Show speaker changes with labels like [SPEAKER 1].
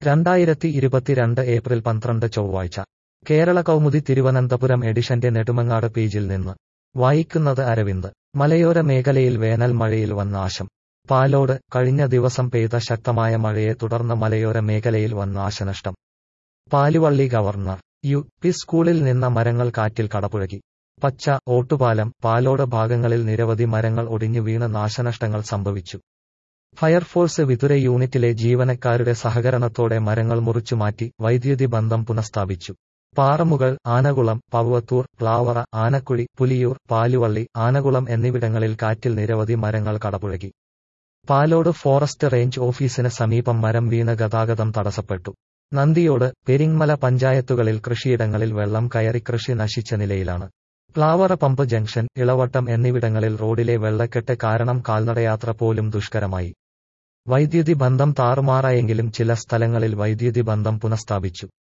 [SPEAKER 1] രണ്ടായിരത്തി ഇരുപത്തിരണ്ട് ഏപ്രിൽ പന്ത്രണ്ട് ചൊവ്വാഴ്ച കേരള കൗമുദി തിരുവനന്തപുരം എഡിഷന്റെ നെടുമങ്ങാട് പേജിൽ നിന്ന് വായിക്കുന്നത് അരവിന്ദ് മലയോര മേഖലയിൽ വേനൽ മഴയിൽ വൻ നാശം പാലോട് കഴിഞ്ഞ ദിവസം പെയ്ത ശക്തമായ മഴയെ തുടർന്ന് മലയോര മേഖലയിൽ വൻ നാശനഷ്ടം പാലുവള്ളി ഗവർണർ യു പി സ്കൂളിൽ നിന്ന മരങ്ങൾ കാറ്റിൽ കടപുഴകി പച്ച ഓട്ടുപാലം പാലോട് ഭാഗങ്ങളിൽ നിരവധി മരങ്ങൾ ഒടിഞ്ഞു വീണ് നാശനഷ്ടങ്ങൾ സംഭവിച്ചു ഫയർഫോഴ്സ് വിതുര യൂണിറ്റിലെ ജീവനക്കാരുടെ സഹകരണത്തോടെ മരങ്ങൾ മുറിച്ചുമാറ്റി വൈദ്യുതി ബന്ധം പുനഃസ്ഥാപിച്ചു പാറമുകൾ ആനകുളം പവ്വത്തൂർ പ്ലാവറ ആനക്കുഴി പുലിയൂർ പാലുവള്ളി ആനകുളം എന്നിവിടങ്ങളിൽ കാറ്റിൽ നിരവധി മരങ്ങൾ കടപുഴകി പാലോട് ഫോറസ്റ്റ് റേഞ്ച് ഓഫീസിന് സമീപം മരം വീണ് ഗതാഗതം തടസ്സപ്പെട്ടു നന്ദിയോട് പെരിങ്മല പഞ്ചായത്തുകളിൽ കൃഷിയിടങ്ങളിൽ വെള്ളം കയറി കൃഷി നശിച്ച നിലയിലാണ് പ്ലാവറ പമ്പ് ജംഗ്ഷൻ ഇളവട്ടം എന്നിവിടങ്ങളിൽ റോഡിലെ വെള്ളക്കെട്ട് കാരണം കാൽനടയാത്ര പോലും ദുഷ്കരമായി വൈദ്യുതി ബന്ധം താറുമാറായെങ്കിലും ചില സ്ഥലങ്ങളിൽ വൈദ്യുതി ബന്ധം പുനഃസ്ഥാപിച്ചു